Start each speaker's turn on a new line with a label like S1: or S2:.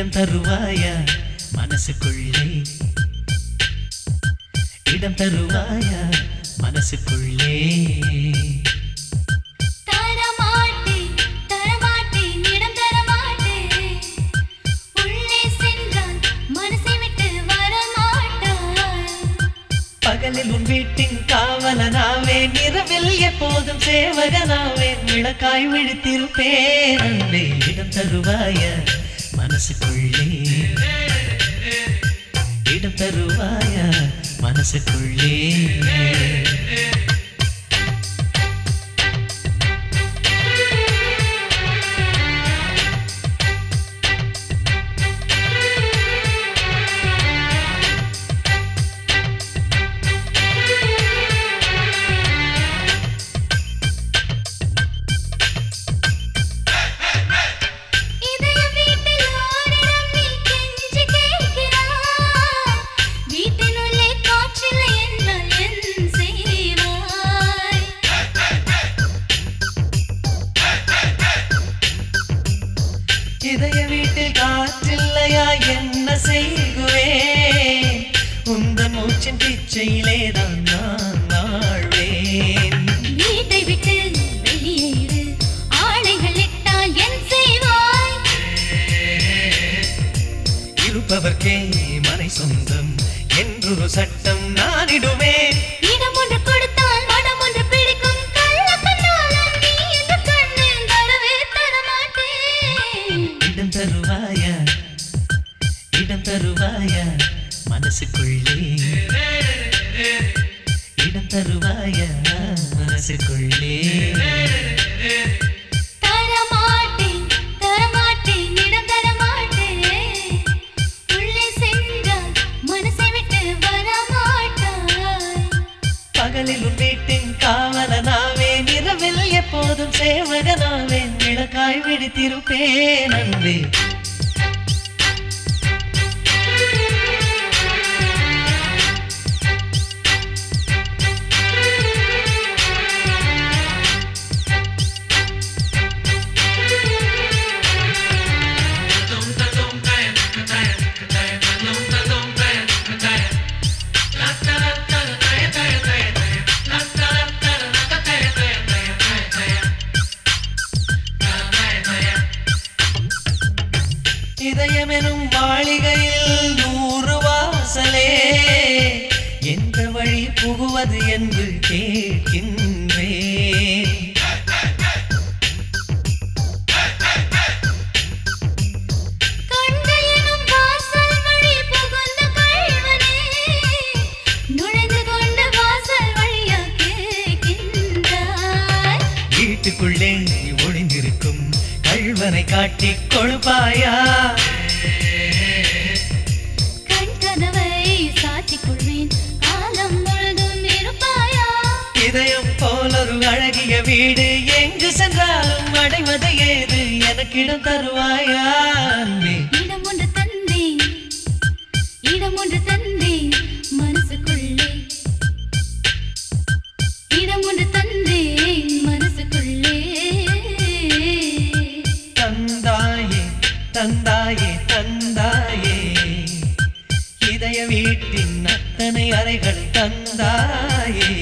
S1: இடம் தருவாயா மனசுக்குள்ளே இடம் தருவாயா மனசுக்குள்ளே
S2: தரமாட்டேன் தரமாட்டேன் இடம் தரமாட்டேன் உள்ளே சென்றால் மனசை விட்டு வரமாட்டாய்
S1: பகலில் உன் வீட்டின் காவலனாவே இரவில் எப்போதும் சேவகனாவே விளக்காய் விழித்திருப்பேன் அன்பே இடம் தருவாய மனசுக்குள்ளே இடம் தருவாய மனசுக்குள்ளே
S2: இதய வீட்டில் ஓரிடம் நீ கெஞ்சி கேட்கிறாய் வீட்டினுள்ளே காற்றில்லை என்றால் என் செய்வாய்
S1: இதய வீட்டில் காற்றில்லையா என்ன செய்குவேன் உந்தன் மூச்சின் பிச்சையிலே தான் நான் வாழ்வேன்
S2: வீட்டை விட்டு வெளியேறு ஆணைகள் இட்டால் என் செய்வாய்
S1: இருப்பவர்க்கே மனை சொந்தம் என்றொரு சட்டம் நானிடுவேன்
S2: இடம் ஒன்று கொடுத்தால் மனம் ஒன்று பிடிக்கும் கள்ள கண்ணாளன் நீ என்ற கண்ணில் தரவே தரமாட்டேன்
S1: இடம் தருவாயா இடம் தருவாயா மனசுக்குள்ளே இடம் தருவாயா மனசுக்குள்ளே
S2: தரமாட்டேன் தரமாட்டேன் இடம் தரமாட்டேன் உள்ளே சென்றால் மனசை விட்டு வரமாட்டாய்
S1: பகலில் உன் வீட்டின் காவலனாவே இரவில் எப்போதும் சேவகனாவே விளக்காய் விழித்திருப்பேன் அன்பே இதயமெனும் மாளிகையில் நூறு வாசலே எந்த வழி புகுவது என்று கேட்கின்றேன்
S2: கண்கள் எனும் வாசல் வழி புகுந்த கள்வனே நுழைந்து கொண்ட வாசல் வழியா கேட்கின்றாய்
S1: வீட்டுக்குள்ளே ஒளிந்திருக்கும் கள்வனை காட்டிக் கொழுப்பாயா
S2: கண் கதவை சாத்திக் கொள்வேன் காலம் முழுதும் இருப்பாயா
S1: இதயம் போலொரு அழகிய வீடு எங்கு சென்றாலும் அடைவது ஏது எனக்கிடம் தருவாயா அன்பே
S2: இடம் ஒன்று தந்தேன் இடம் ஒன்று தந்தேன் மனசுக்குள்ளே இடம் ஒன்று தந்தேன் மனசுக்குள்ளே
S1: தந்தாயே தந்தாயே தந்தாயே இதய வீட்டின் அத்தனை அறைகள் தந்தாயே